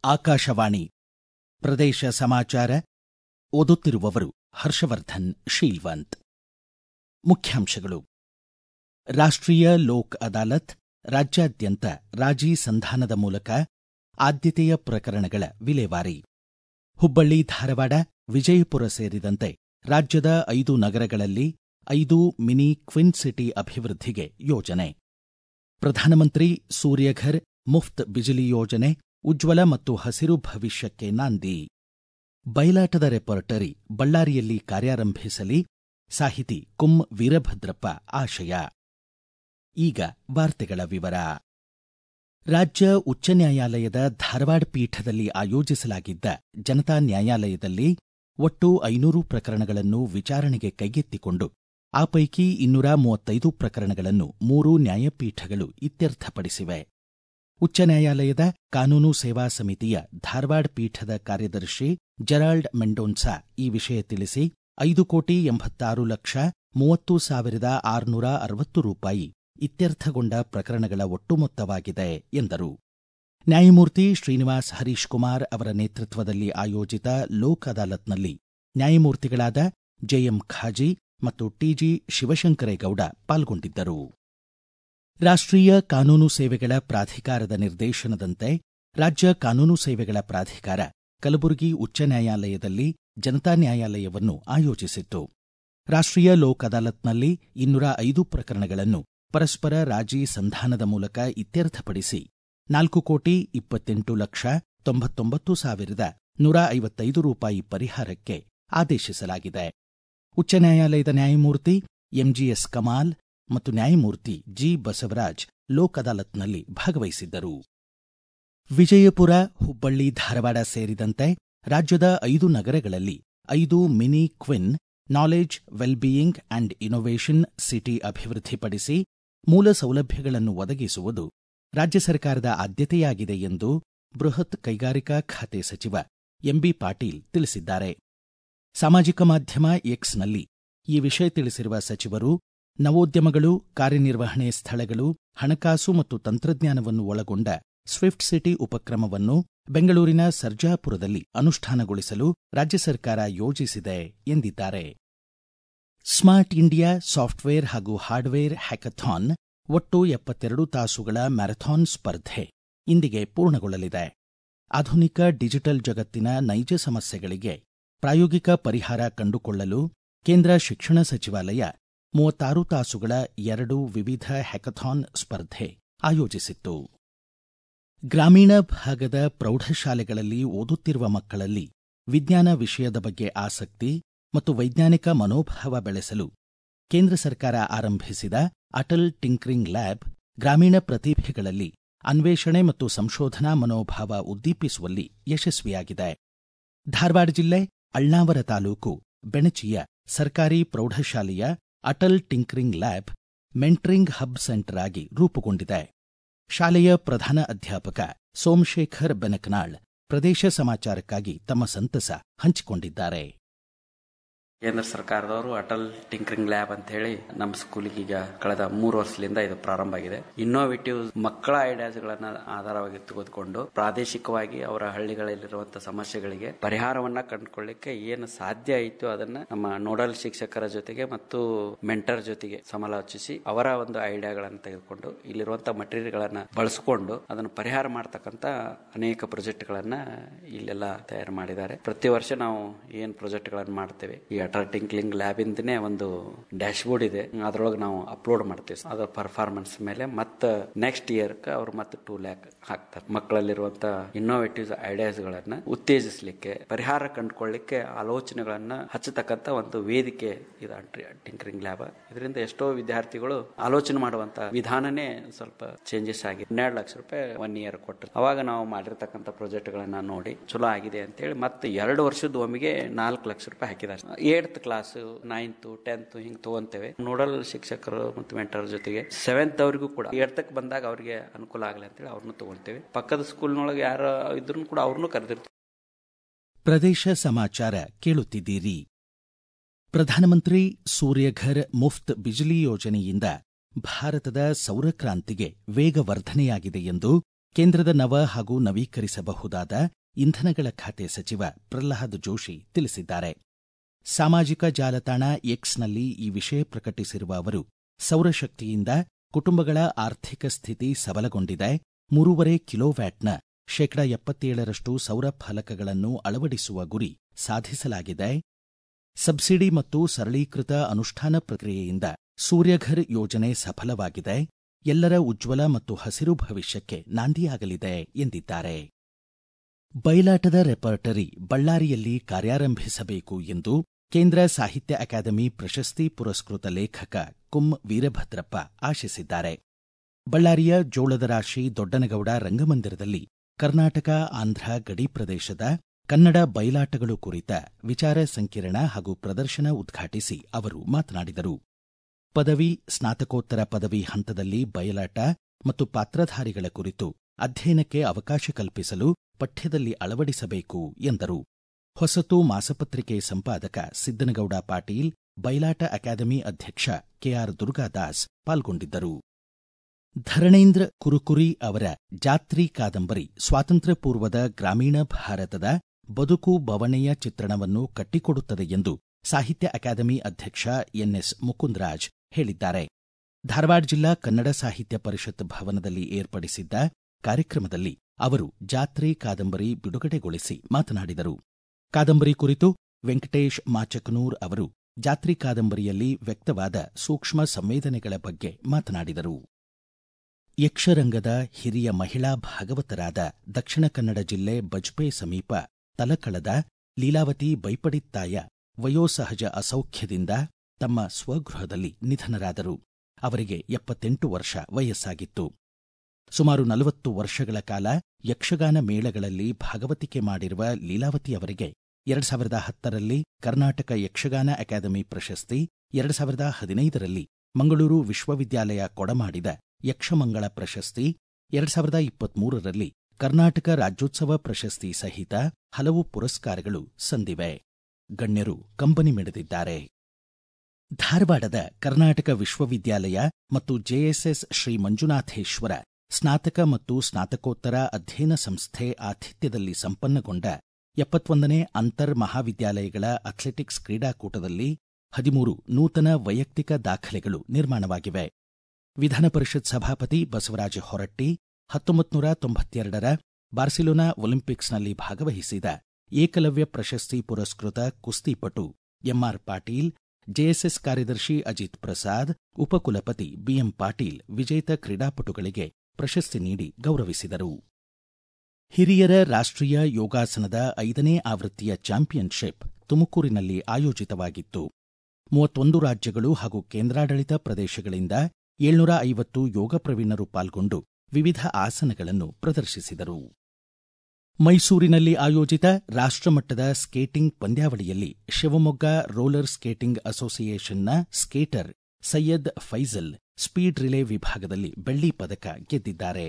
ಆಕಾಶವಾಣಿ ಪ್ರದೇಶ ಸಮಾಚಾರ ಓದುತ್ತಿರುವವರು ಹರ್ಷವರ್ಧನ್ ಶೀಲ್ವಂತ್ ಮುಖ್ಯಾಂಶಗಳು ರಾಷ್ಟ್ರೀಯ ಲೋಕ್ ಅದಾಲತ್ ರಾಜ್ಯಾದ್ಯಂತ ರಾಜಿ ಸಂಧಾನದ ಮೂಲಕ ಆದ್ಯತೆಯ ಪ್ರಕರಣಗಳ ವಿಲೇವಾರಿ ಹುಬ್ಬಳ್ಳಿ ಧಾರವಾಡ ವಿಜಯಪುರ ಸೇರಿದಂತೆ ರಾಜ್ಯದ ಐದು ನಗರಗಳಲ್ಲಿ ಐದು ಮಿನಿ ಕ್ವಿನ್ ಸಿಟಿ ಅಭಿವೃದ್ಧಿಗೆ ಯೋಜನೆ ಪ್ರಧಾನಮಂತ್ರಿ ಸೂರ್ಯಘರ್ ಮುಫ್ತ್ ಬಿಜಿಲಿ ಯೋಜನೆ ಉಜ್ವಲ ಮತ್ತು ಹಸಿರು ಭವಿಷ್ಯಕ್ಕೆ ನಾಂದಿ ಬಯಲಾಟದ ರೆಪರ್ಟರಿ ಬಳ್ಳಾರಿಯಲ್ಲಿ ಕಾರ್ಯಾರಂಭಿಸಲಿ ಸಾಹಿತಿ ಕುಂ ವೀರಭದ್ರಪ್ಪ ಆಶಯ ಈಗ ವಾರ್ತೆಗಳ ವಿವರ ರಾಜ್ಯ ಉಚ್ಚ ನ್ಯಾಯಾಲಯದ ಧಾರವಾಡ ಪೀಠದಲ್ಲಿ ಆಯೋಜಿಸಲಾಗಿದ್ದ ಜನತಾ ನ್ಯಾಯಾಲಯದಲ್ಲಿ ಒಟ್ಟು ಐನೂರು ಪ್ರಕರಣಗಳನ್ನು ವಿಚಾರಣೆಗೆ ಕೈಗೆತ್ತಿಕೊಂಡು ಆ ಪೈಕಿ ಇನ್ನೂರ ಮೂವತ್ತೈದು ಪ್ರಕರಣಗಳನ್ನು ಮೂರು ನ್ಯಾಯಪೀಠಗಳು ಇತ್ಯರ್ಥಪಡಿಸಿವೆ ಉಚ್ಚ ನ್ಯಾಯಾಲಯದ ಕಾನೂನು ಸೇವಾ ಸಮಿತಿಯ ಧಾರವಾಡ ಪೀಠದ ಕಾರ್ಯದರ್ಶಿ ಜೆರಾಲ್ಡ್ ಮೆಂಡೋನ್ಸಾ ಈ ವಿಷಯ ತಿಳಿಸಿ ಐದು ಕೋಟಿ ಎಂಬತ್ತಾರು ಲಕ್ಷ ಮೂವತ್ತು ಸಾವಿರದ ಆರುನೂರ ಅರವತ್ತು ರೂಪಾಯಿ ಇತ್ಯರ್ಥಗೊಂಡ ಪ್ರಕರಣಗಳ ಒಟ್ಟು ಮೊತ್ತವಾಗಿದೆ ಎಂದರು ನ್ಯಾಯಮೂರ್ತಿ ಶ್ರೀನಿವಾಸ್ ಹರೀಶ್ ಕುಮಾರ್ ಅವರ ನೇತೃತ್ವದಲ್ಲಿ ಆಯೋಜಿತ ಲೋಕ್ ಅದಾಲತ್ನಲ್ಲಿ ನ್ಯಾಯಮೂರ್ತಿಗಳಾದ ಜೆಎಂ ಖಾಜಿ ಮತ್ತು ಟಿಜಿ ಶಿವಶಂಕರೇಗೌಡ ಪಾಲ್ಗೊಂಡಿದ್ದರು ರಾಷ್ಟ್ರೀಯ ಕಾನೂನು ಸೇವೆಗಳ ಪ್ರಾಧಿಕಾರದ ನಿರ್ದೇಶನದಂತೆ ರಾಜ್ಯ ಕಾನೂನು ಸೇವೆಗಳ ಪ್ರಾಧಿಕಾರ ಕಲಬುರಗಿ ಉಚ್ಚ ನ್ಯಾಯಾಲಯದಲ್ಲಿ ಜನತಾ ನ್ಯಾಯಾಲಯವನ್ನು ಆಯೋಜಿಸಿತ್ತು ರಾಷ್ಟ್ರೀಯ ಲೋಕ್ ಅದಾಲತ್ನಲ್ಲಿ ಇನ್ನೂರ ಐದು ಪ್ರಕರಣಗಳನ್ನು ಪರಸ್ಪರ ರಾಜಿ ಸಂಧಾನದ ಮೂಲಕ ಇತ್ಯರ್ಥಪಡಿಸಿ ನಾಲ್ಕು ಕೋಟಿ ಇಪ್ಪತ್ತೆಂಟು ಲಕ್ಷ ತೊಂಬತ್ತೊಂಬತ್ತು ಸಾವಿರದ ನೂರ ಐವತ್ತೈದು ರೂಪಾಯಿ ಪರಿಹಾರಕ್ಕೆ ಆದೇಶಿಸಲಾಗಿದೆ ಉಚ್ಚ ನ್ಯಾಯಾಲಯದ ನ್ಯಾಯಮೂರ್ತಿ ಎಂಜಿಎಸ್ ಕಮಾಲ್ ಮತ್ತು ನ್ಯಾಯಮೂರ್ತಿ ಜಿ ಬಸವರಾಜ್ ಲೋಕ್ ಅದಾಲತ್ನಲ್ಲಿ ಭಾಗವಹಿಸಿದ್ದರು ವಿಜಯಪುರ ಹುಬ್ಬಳ್ಳಿ ಧಾರವಾಡ ಸೇರಿದಂತೆ ರಾಜ್ಯದ ಐದು ನಗರಗಳಲ್ಲಿ ಐದು ಮಿನಿ ಕ್ವಿನ್ knowledge wellbeing and innovation city ಅಭಿವೃದ್ಧಿಪಡಿಸಿ ಮೂಲ ಸೌಲಭ್ಯಗಳನ್ನು ಒದಗಿಸುವುದು ರಾಜ್ಯ ಸರ್ಕಾರದ ಆದ್ಯತೆಯಾಗಿದೆ ಎಂದು ಬೃಹತ್ ಕೈಗಾರಿಕಾ ಖಾತೆ ಸಚಿವ ಎಂಬಿ ಪಾಟೀಲ್ ತಿಳಿಸಿದ್ದಾರೆ ಸಾಮಾಜಿಕ ಮಾಧ್ಯಮ ಎಕ್ಸ್ನಲ್ಲಿ ಈ ವಿಷಯ ತಿಳಿಸಿರುವ ಸಚಿವರು ನವೋದ್ಯಮಗಳು ಕಾರ್ಯನಿರ್ವಹಣೆ ಸ್ಥಳಗಳು ಹಣಕಾಸು ಮತ್ತು ತಂತ್ರಜ್ಞಾನವನ್ನು ಒಳಗೊಂಡ ಸ್ವಿಫ್ಟ್ ಸಿಟಿ ಉಪಕ್ರಮವನ್ನು ಬೆಂಗಳೂರಿನ ಸರ್ಜಾಪುರದಲ್ಲಿ ಅನುಷ್ಠಾನಗೊಳಿಸಲು ರಾಜ್ಯ ಸರ್ಕಾರ ಯೋಜಿಸಿದೆ ಎಂದಿದ್ದಾರೆ ಸ್ಮಾರ್ಟ್ ಇಂಡಿಯಾ ಸಾಫ್ಟ್ವೇರ್ ಹಾಗೂ ಹಾರ್ಡ್ವೇರ್ ಹ್ಯಾಕಥಾನ್ ಒಟ್ಟು ಎಪ್ಪತ್ತೆರಡು ತಾಸುಗಳ ಮ್ಯಾರಥಾನ್ ಸ್ಪರ್ಧೆ ಇಂದಿಗೆ ಪೂರ್ಣಗೊಳ್ಳಲಿದೆ ಆಧುನಿಕ ಡಿಜಿಟಲ್ ಜಗತ್ತಿನ ನೈಜ ಸಮಸ್ಯೆಗಳಿಗೆ ಪ್ರಾಯೋಗಿಕ ಪರಿಹಾರ ಕಂಡುಕೊಳ್ಳಲು ಕೇಂದ್ರ ಶಿಕ್ಷಣ ಸಚಿವಾಲಯ ಮೂವತ್ತಾರು ತಾಸುಗಳ ಎರಡು ವಿವಿಧ ಹ್ಯಾಕಥಾನ್ ಸ್ಪರ್ಧೆ ಆಯೋಜಿಸಿತ್ತು ಗ್ರಾಮೀಣ ಭಾಗದ ಪ್ರೌಢಶಾಲೆಗಳಲ್ಲಿ ಓದುತ್ತಿರುವ ಮಕ್ಕಳಲ್ಲಿ ವಿಜ್ಞಾನ ವಿಷಯದ ಬಗ್ಗೆ ಆಸಕ್ತಿ ಮತ್ತು ವೈಜ್ಞಾನಿಕ ಮನೋಭಾವ ಬೆಳೆಸಲು ಕೇಂದ್ರ ಸರ್ಕಾರ ಆರಂಭಿಸಿದ ಅಟಲ್ ಟಿಂಕರಿಂಗ್ ಲ್ಯಾಬ್ ಗ್ರಾಮೀಣ ಪ್ರತಿಭೆಗಳಲ್ಲಿ ಅನ್ವೇಷಣೆ ಮತ್ತು ಸಂಶೋಧನಾ ಮನೋಭಾವ ಉದ್ದೀಪಿಸುವಲ್ಲಿ ಯಶಸ್ವಿಯಾಗಿದೆ ಧಾರವಾಡ ಜಿಲ್ಲೆ ಅಳ್ನಾವರ ತಾಲೂಕು ಬೆಣಚಿಯ ಸರ್ಕಾರಿ ಪ್ರೌಢಶಾಲೆಯ Atal tinkering lab mentoring hub centre ಆಗಿ ರೂಪುಗೊಂಡಿದೆ ಶಾಲೆಯ ಪ್ರಧಾನ ಅಧ್ಯಾಪಕ ಸೋಮಶೇಖರ್ ಬೆನಕನಾಳ್ ಪ್ರದೇಶ ಸಮಾಚಾರಕ್ಕಾಗಿ ತಮ್ಮ ಸಂತಸ ಹಂಚಿಕೊಂಡಿದ್ದಾರೆ ಕೇಂದ್ರ ಸರ್ಕಾರದವರು ಅಟಲ್ ಟಿಂಕರಿಂಗ್ ಲ್ಯಾಬ್ ಅಂತ ಹೇಳಿ ನಮ್ಮ ಸ್ಕೂಲಿಗೆ ಈಗ ಕಳೆದ ಮೂರು ವರ್ಷದಿಂದ ಇದು ಪ್ರಾರಂಭ ಆಗಿದೆ ಇನ್ನೋವೇಟಿವ್ ಮಕ್ಕಳ ಐಡಿಯಾಸ್ ಗಳನ್ನ ಆಧಾರವಾಗಿ ತೆಗೆದುಕೊಂಡು ಪ್ರಾದೇಶಿಕವಾಗಿ ಅವರ ಹಳ್ಳಿಗಳಲ್ಲಿರುವಂತಹ ಸಮಸ್ಯೆಗಳಿಗೆ ಪರಿಹಾರವನ್ನ ಕಂಡುಕೊಳ್ಳಿಕ್ಕೆ ಏನು ಸಾಧ್ಯ ಆಯಿತು ಅದನ್ನ ನಮ್ಮ ನೋಡಲ್ ಶಿಕ್ಷಕರ ಜೊತೆಗೆ ಮತ್ತು ಮೆಂಟರ್ ಜೊತೆಗೆ ಸಮಾಲೋಚಿಸಿ ಅವರ ಒಂದು ಐಡಿಯಾಗಳನ್ನು ತೆಗೆದುಕೊಂಡು ಇಲ್ಲಿರುವಂತಹ ಮಟೀರಿಯಲ್ ಗಳನ್ನ ಬಳಸಿಕೊಂಡು ಅದನ್ನು ಪರಿಹಾರ ಮಾಡತಕ್ಕಂತ ಅನೇಕ ಪ್ರಾಜೆಕ್ಟ್ ಗಳನ್ನ ಇಲ್ಲೆಲ್ಲ ತಯಾರು ಮಾಡಿದ್ದಾರೆ ಪ್ರತಿ ವರ್ಷ ನಾವು ಏನ್ ಪ್ರಾಜೆಕ್ಟ್ ಗಳನ್ನ ಮಾಡ್ತೇವೆ ಈ ಅಟಲ್ ಟಿಂಕ್ಲಿಂಗ್ ಲ್ಯಾಬ್ ಇಂದನೇ ಒಂದು ಡ್ಯಾಶ್ ಬೋರ್ಡ್ ಇದೆ ಅದರೊಳಗೆ ನಾವು ಅಪ್ಲೋಡ್ ಮಾಡ್ತೀವಿ ಅದರ ಪರ್ಫಾರ್ಮೆನ್ಸ್ ಮೇಲೆ ಮತ್ತೆ ನೆಕ್ಸ್ಟ್ ಇಯರ್ ಅವ್ರು ಮತ್ತೆ ಟೂ ಲ್ಯಾಕ್ ಹಾಕ್ತಾರೆ ಮಕ್ಕಳಲ್ಲಿರುವಂತ ಇನ್ನೋವೇಟಿವ್ ಐಡಿಯಾಸ್ ಗಳನ್ನ ಉತ್ತೇಜಿಸಲಿಕ್ಕೆ ಪರಿಹಾರ ಕಂಡುಕೊಳ್ಳಿಕ್ಕೆ ಆಲೋಚನೆಗಳನ್ನ ಹಚ್ಚತಕ್ಕಂತ ಒಂದು ವೇದಿಕೆ ಇದು ಟಿಂಕರಿಂಗ್ ಲ್ಯಾಬ್ ಇದರಿಂದ ಎಷ್ಟೋ ವಿದ್ಯಾರ್ಥಿಗಳು ಆಲೋಚನೆ ಮಾಡುವಂತ ವಿಧಾನನೇ ಸ್ವಲ್ಪ ಚೇಂಜಸ್ ಆಗಿದೆ ಹನ್ನೆರಡು ಲಕ್ಷ ರೂಪಾಯಿ ಒನ್ ಇಯರ್ ಕೊಟ್ಟರು ಅವಾಗ ನಾವು ಮಾಡಿರ್ತಕ್ಕಂಥ ಪ್ರಾಜೆಕ್ಟ್ ಗಳನ್ನ ನೋಡಿ ಚಲೋ ಆಗಿದೆ ಅಂತ ಹೇಳಿ ಮತ್ತೆ ಎರಡು ವರ್ಷದ ಒಮ್ಮೆಗೆ ನಾಲ್ಕು ಲಕ್ಷ ರೂಪಾಯಿ ಹಾಕಿದ್ದಾರೆ ಏಳ್ತ್ ಕ್ಲಾಸ್ ನೈನ್ತ್ ಟೆಂತ್ ಹಿಂಗ್ ತಗೊಂತೇವೆ ನೋಡಲ್ ಶಿಕ್ಷಕರು ಮತ್ತು ಮೆಂಟರ್ ಜೊತೆಗೆ ಸೆವೆಂತ್ ಅವರಿಗೂ ಕೂಡ ಏಳ್ತಕ್ ಬಂದಾಗ ಅವ್ರಿಗೆ ಅನುಕೂಲ ಆಗಲಿ ಅಂತೇಳಿ ಅವ್ರನ್ನು ತಗೊಂತೇವೆ ಪಕ್ಕದ ಸ್ಕೂಲ್ನೊಳಗೆ ಯಾರು ಇದ್ರು ಕೂಡ ಅವ್ರನ್ನೂ ಕರೆದಿರ್ತೀವಿ ಪ್ರದೇಶ ಸಮಾಚಾರ ಕೇಳುತ್ತಿದ್ದೀರಿ ಪ್ರಧಾನಮಂತ್ರಿ ಸೂರ್ಯಘರ್ ಮುಫ್ತ್ ಬಿಜಿಲಿ ಯೋಜನೆಯಿಂದ ಭಾರತದ ಸೌರಕ್ರಾಂತಿಗೆ ವೇಗವರ್ಧನೆಯಾಗಿದೆ ಎಂದು ಕೇಂದ್ರದ ನವ ಹಾಗೂ ನವೀಕರಿಸಬಹುದಾದ ಇಂಧನಗಳ ಖಾತೆ ಸಚಿವ ಪ್ರಹ್ಲಾದ್ ಜೋಶಿ ತಿಳಿಸಿದ್ದಾರೆ ಸಾಮಾಜಿಕ ಜಾಲತಾಣ ಎಕ್ಸ್ನಲ್ಲಿ ಈ ವಿಷಯ ಪ್ರಕಟಿಸಿರುವ ಅವರು ಸೌರಶಕ್ತಿಯಿಂದ ಕುಟುಂಬಗಳ ಆರ್ಥಿಕ ಸ್ಥಿತಿ ಸಬಲಗೊಂಡಿದೆ ಮೂರೂವರೆ ಕಿಲೋವ್ಯಾಟ್ನ ಶೇಕಡ ಎಪ್ಪತ್ತೇಳರಷ್ಟು ಸೌರ ಫಲಕಗಳನ್ನು ಅಳವಡಿಸುವ ಗುರಿ ಸಾಧಿಸಲಾಗಿದೆ ಸಬ್ಸಿಡಿ ಮತ್ತು ಸರಳೀಕೃತ ಅನುಷ್ಠಾನ ಪ್ರಕ್ರಿಯೆಯಿಂದ ಸೂರ್ಯಘರ್ ಯೋಜನೆ ಸಫಲವಾಗಿದೆ ಎಲ್ಲರ ಉಜ್ವಲ ಮತ್ತು ಹಸಿರು ಭವಿಷ್ಯಕ್ಕೆ ನಾಂದಿಯಾಗಲಿದೆ ಎಂದಿದ್ದಾರೆ ಬಯಲಾಟದ ರೆಪರ್ಟರಿ ಬಳ್ಳಾರಿಯಲ್ಲಿ ಕಾರ್ಯಾರಂಭಿಸಬೇಕು ಎಂದು ಕೇಂದ್ರ ಸಾಹಿತ್ಯ ಅಕಾಡೆಮಿ ಪ್ರಶಸ್ತಿ ಪುರಸ್ಕೃತ ಲೇಖಕ ಕುಂ ವೀರಭದ್ರಪ್ಪ ಆಶಿಸಿದ್ದಾರೆ ಬಳ್ಳಾರಿಯ ಜೋಳದ ರಾಶಿ ದೊಡ್ಡನಗೌಡ ರಂಗಮಂದಿರದಲ್ಲಿ ಕರ್ನಾಟಕ ಆಂಧ್ರ ಗಡಿ ಪ್ರದೇಶದ ಕನ್ನಡ ಬಯಲಾಟಗಳು ಕುರಿತ ವಿಚಾರ ಸಂಕಿರಣ ಹಾಗೂ ಪ್ರದರ್ಶನ ಉದ್ಘಾಟಿಸಿ ಅವರು ಮಾತನಾಡಿದರು ಪದವಿ ಸ್ನಾತಕೋತ್ತರ ಪದವಿ ಹಂತದಲ್ಲಿ ಬಯಲಾಟ ಮತ್ತು ಪಾತ್ರಧಾರಿಗಳ ಕುರಿತು ಅಧ್ಯಯನಕ್ಕೆ ಅವಕಾಶ ಕಲ್ಪಿಸಲು ಪಠ್ಯದಲ್ಲಿ ಅಳವಡಿಸಬೇಕು ಎಂದರು ಹೊಸತು ಮಾಸಪತ್ರಿಕೆ ಸಂಪಾದಕ ಸಿದ್ದನಗೌಡ ಪಾಟೀಲ್ ಬಯಲಾಟ ಅಕಾಡೆಮಿ ಅಧ್ಯಕ್ಷ ಕೆಆರ್ ದುರ್ಗಾದಾಸ್ ಪಾಲ್ಗೊಂಡಿದ್ದರು ಧರಣೇಂದ್ರ ಕುರುಕುರಿ ಅವರ ಜಾತ್ರಿ ಕಾದಂಬರಿ ಸ್ವಾತಂತ್ರ್ಯ ಪೂರ್ವದ ಗ್ರಾಮೀಣ ಭಾರತದ ಬದುಕು ಬವಣೆಯ ಚಿತ್ರಣವನ್ನು ಕಟ್ಟಿಕೊಡುತ್ತದೆ ಎಂದು ಸಾಹಿತ್ಯ ಅಕಾಡೆಮಿ ಅಧ್ಯಕ್ಷ ಎನ್ಎಸ್ ಮುಕುಂದರಾಜ್ ಹೇಳಿದ್ದಾರೆ ಧಾರವಾಡ ಜಿಲ್ಲಾ ಕನ್ನಡ ಸಾಹಿತ್ಯ ಪರಿಷತ್ ಭವನದಲ್ಲಿ ಏರ್ಪಡಿಸಿದ್ದ ಕಾರ್ಯಕ್ರಮದಲ್ಲಿ ಅವರು ಜಾತ್ರಿ ಕಾದಂಬರಿ ಬಿಡುಗಡೆಗೊಳಿಸಿ ಮಾತನಾಡಿದರು ಕಾದಂಬರಿ ಕುರಿತು ವೆಂಕಟೇಶ್ ಮಾಚಕನೂರ್ ಅವರು ಜಾತ್ರಿ ಕಾದಂಬರಿಯಲ್ಲಿ ವ್ಯಕ್ತವಾದ ಸೂಕ್ಷ್ಮ ಸಂವೇದನೆಗಳ ಬಗ್ಗೆ ಮಾತನಾಡಿದರು ಯಕ್ಷರಂಗದ ಹಿರಿಯ ಮಹಿಳಾ ಭಾಗವತರಾದ ದಕ್ಷಿಣ ಕನ್ನಡ ಜಿಲ್ಲೆ ಬಜ್ಪೆ ಸಮೀಪ ತಲಕಳದ ಲೀಲಾವತಿ ಬೈಪಡಿತ್ತಾಯ ವಯೋಸಹಜ ಅಸೌಖ್ಯದಿಂದ ತಮ್ಮ ಸ್ವಗೃಹದಲ್ಲಿ ನಿಧನರಾದರು ಅವರಿಗೆ ಎಪ್ಪತ್ತೆಂಟು ವರ್ಷ ವಯಸ್ಸಾಗಿತ್ತು ಸುಮಾರು ನಲವತ್ತು ವರ್ಷಗಳ ಕಾಲ ಯಕ್ಷಗಾನ ಮೇಳಗಳಲ್ಲಿ ಭಾಗವತಿಕೆ ಮಾಡಿರುವ ಲೀಲಾವತಿ ಅವರಿಗೆ ಎರಡು ಸಾವಿರದ ಹತ್ತರಲ್ಲಿ ಕರ್ನಾಟಕ ಯಕ್ಷಗಾನ ಅಕಾಡೆಮಿ ಪ್ರಶಸ್ತಿ ಎರಡು ಸಾವಿರದ ಹದಿನೈದರಲ್ಲಿ ಮಂಗಳೂರು ವಿಶ್ವವಿದ್ಯಾಲಯ ಕೊಡಮಾಡಿದ ಯಕ್ಷಮಂಗಳ ಪ್ರಶಸ್ತಿ ಎರಡು ಸಾವಿರದ ಇಪ್ಪತ್ಮೂರರಲ್ಲಿ ಕರ್ನಾಟಕ ರಾಜ್ಯೋತ್ಸವ ಪ್ರಶಸ್ತಿ ಸಹಿತ ಹಲವು ಪುರಸ್ಕಾರಗಳು ಸಂದಿವೆ ಗಣ್ಯರು ಕಂಬನಿ ಮಿಡಿದಿದ್ದಾರೆ ಧಾರವಾಡದ ಕರ್ನಾಟಕ ವಿಶ್ವವಿದ್ಯಾಲಯ ಮತ್ತು ಜೆಎಸ್ಎಸ್ ಶ್ರೀ ಮಂಜುನಾಥೇಶ್ವರ ಸ್ನಾತಕ ಮತ್ತು ಸ್ನಾತಕೋತ್ತರ ಅಧ್ಯಯನ ಸಂಸ್ಥೆ ಆತಿಥ್ಯದಲ್ಲಿ ಸಂಪನ್ನಗೊಂಡ ಎಪ್ಪತ್ತೊಂದನೇ ಅಂತರ್ ಮಹಾವಿದ್ಯಾಲಯಗಳ ಅಥ್ಲೆಟಿಕ್ಸ್ ಕ್ರೀಡಾಕೂಟದಲ್ಲಿ ಹದಿಮೂರು ನೂತನ ವೈಯಕ್ತಿಕ ದಾಖಲೆಗಳು ನಿರ್ಮಾಣವಾಗಿವೆ ವಿಧಾನ ಪರಿಷತ್ ಸಭಾಪತಿ ಬಸವರಾಜ ಹೊರಟ್ಟಿ ಹತ್ತೊಂಬತ್ತು ನೂರ ತೊಂಬತ್ತೆರಡರ ಬಾರ್ಸಿಲೋನಾ ಒಲಿಂಪಿಕ್ಸ್ನಲ್ಲಿ ಭಾಗವಹಿಸಿದ ಏಕಲವ್ಯ ಪ್ರಶಸ್ತಿ ಪುರಸ್ಕೃತ ಕುಸ್ತಿಪಟು ಎಂಆರ್ ಪಾಟೀಲ್ ಜೆಎಸ್ಎಸ್ ಕಾರ್ಯದರ್ಶಿ ಅಜಿತ್ ಪ್ರಸಾದ್ ಉಪಕುಲಪತಿ ಬಿಎಂ ಪಾಟೀಲ್ ವಿಜೇತ ಕ್ರೀಡಾಪಟುಗಳಿಗೆ ಪ್ರಶಸ್ತಿ ನೀಡಿ ಗೌರವಿಸಿದರು ಹಿರಿಯರ ರಾಷ್ಟ್ರೀಯ ಯೋಗಾಸನದ ಐದನೇ ಆವೃತ್ತಿಯ ಚಾಂಪಿಯನ್ಶಿಪ್ ತುಮಕೂರಿನಲ್ಲಿ ಆಯೋಜಿತವಾಗಿತ್ತು ಮೂವತ್ತೊಂದು ರಾಜ್ಯಗಳು ಹಾಗೂ ಕೇಂದ್ರಾಡಳಿತ ಪ್ರದೇಶಗಳಿಂದ ಏಳ್ನೂರ ಐವತ್ತು ಯೋಗ ಪ್ರವೀಣರು ಪಾಲ್ಗೊಂಡು ವಿವಿಧ ಆಸನಗಳನ್ನು ಪ್ರದರ್ಶಿಸಿದರು ಮೈಸೂರಿನಲ್ಲಿ ಆಯೋಜಿತ ರಾಷ್ಟ್ರಮಟ್ಟದ ಸ್ಕೇಟಿಂಗ್ ಪಂದ್ಯಾವಳಿಯಲ್ಲಿ ಶಿವಮೊಗ್ಗ ರೋಲರ್ ಸ್ಕೇಟಿಂಗ್ ಅಸೋಸಿಯೇಷನ್ನ skater Syed Faizal speed relay ವಿಭಾಗದಲ್ಲಿ ಬೆಳ್ಳಿ ಪದಕ ಗೆದ್ದಿದ್ದಾರೆ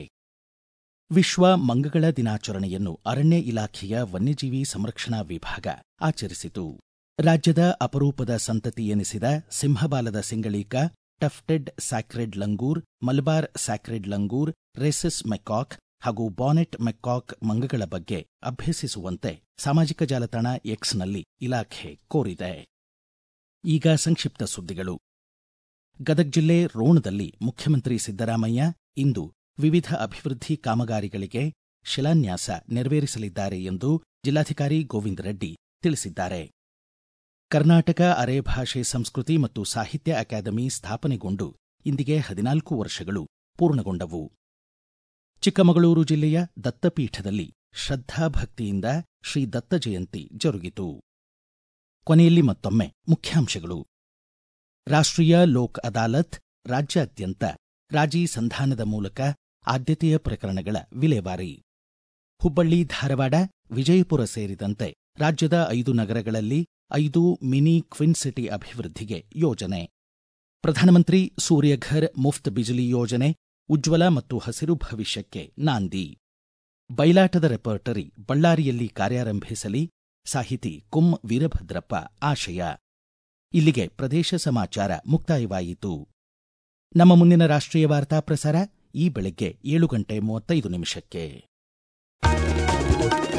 ವಿಶ್ವ ಮಂಗಗಳ ದಿನಾಚರಣೆಯನ್ನು ಅರಣ್ಯ ಇಲಾಖೆಯ ವನ್ಯಜೀವಿ ಸಂರಕ್ಷಣಾ ವಿಭಾಗ ಆಚರಿಸಿತು ರಾಜ್ಯದ ಅಪರೂಪದ ಸಂತತಿ ಎನಿಸಿದ ಸಿಂಹಬಾಲದ ಸಿಂಗಳೀಕ tufted sacred langur Malabar sacred langur rhesus macaque ಹಾಗೂ ಬಾನೆಟ್ ಮೆಕಾಕ್ ಮಂಗಗಳ ಬಗ್ಗೆ ಅಭ್ಯಸಿಸುವಂತೆ ಸಾಮಾಜಿಕ ಜಾಲತಾಣ ಎಕ್ಸ್ನಲ್ಲಿ ಇಲಾಖೆ ಕೋರಿದೆ ಈಗ ಸಂಕ್ಷಿಪ್ತ ಸುದ್ದಿಗಳು ಗದಗ ಜಿಲ್ಲೆ ರೋಣದಲ್ಲಿ ಮುಖ್ಯಮಂತ್ರಿ ಸಿದ್ದರಾಮಯ್ಯ ಇಂದು ವಿವಿಧ ಅಭಿವೃದ್ಧಿ ಕಾಮಗಾರಿಗಳಿಗೆ ಶಿಲಾನ್ಯಾಸ ನೆರವೇರಿಸಲಿದ್ದಾರೆ ಎಂದು ಜಿಲ್ಲಾಧಿಕಾರಿ ಗೋವಿಂದ ರೆಡ್ಡಿ ತಿಳಿಸಿದ್ದಾರೆ ಕರ್ನಾಟಕ ಅರೆ ಭಾಷೆ ಸಂಸ್ಕೃತಿ ಮತ್ತು ಸಾಹಿತ್ಯ ಅಕಾಡೆಮಿ ಸ್ಥಾಪನೆಗೊಂಡು ಇಂದಿಗೆ ಹದಿನಾಲ್ಕು ವರ್ಷಗಳು ಪೂರ್ಣಗೊಂಡವು ಚಿಕ್ಕಮಗಳೂರು ಜಿಲ್ಲೆಯ ದತ್ತಪೀಠದಲ್ಲಿ ಶ್ರದ್ಧಾಭಕ್ತಿಯಿಂದ ಶ್ರೀ ದತ್ತ ಜಯಂತಿ ಜರುಗಿತು ಕೊನೆಯಲ್ಲಿ ಮತ್ತೊಮ್ಮೆ ಮುಖ್ಯಾಂಶಗಳು ರಾಷ್ಟ್ರೀಯ ಲೋಕ್ ಅದಾಲತ್ ರಾಜ್ಯಾದ್ಯಂತ ರಾಜಿ ಸಂಧಾನದ ಮೂಲಕ ಆದ್ಯತೆಯ ಪ್ರಕರಣಗಳ ವಿಲೇವಾರಿ ಹುಬ್ಬಳ್ಳಿ ಧಾರವಾಡ ವಿಜಯಪುರ ಸೇರಿದಂತೆ ರಾಜ್ಯದ ಐದು ನಗರಗಳಲ್ಲಿ ಐದು ಮಿನಿ ಕ್ವಿನ್ ಸಿಟಿ ಅಭಿವೃದ್ಧಿಗೆ ಯೋಜನೆ ಪ್ರಧಾನಮಂತ್ರಿ ಸೂರ್ಯಘರ್ ಮುಫ್ತ್ ಬಿಜಿಲಿ ಯೋಜನೆ ಉಜ್ವಲ ಮತ್ತು ಹಸಿರು ಭವಿಷ್ಯಕ್ಕೆ ನಾಂದಿ ಬಯಲಾಟದ ರೆಪರ್ಟರಿ ಬಳ್ಳಾರಿಯಲ್ಲಿ ಕಾರ್ಯಾರಂಭಿಸಲಿ ಸಾಹಿತಿ ಕುಂ ವೀರಭದ್ರಪ್ಪ ಆಶಯ ಇಲ್ಲಿಗೆ ಪ್ರದೇಶ ಸಮಾಚಾರ ಮುಕ್ತಾಯವಾಯಿತು ನಮ್ಮ ಮುಂದಿನ ರಾಷ್ಟ್ರೀಯ ವಾರ್ತಾ ಪ್ರಸಾರ ಈ ಬೆಳಗ್ಗೆ ಏಳು ಗಂಟೆ ಮೂವತ್ತೈದು ನಿಮಿಷಕ್ಕೆ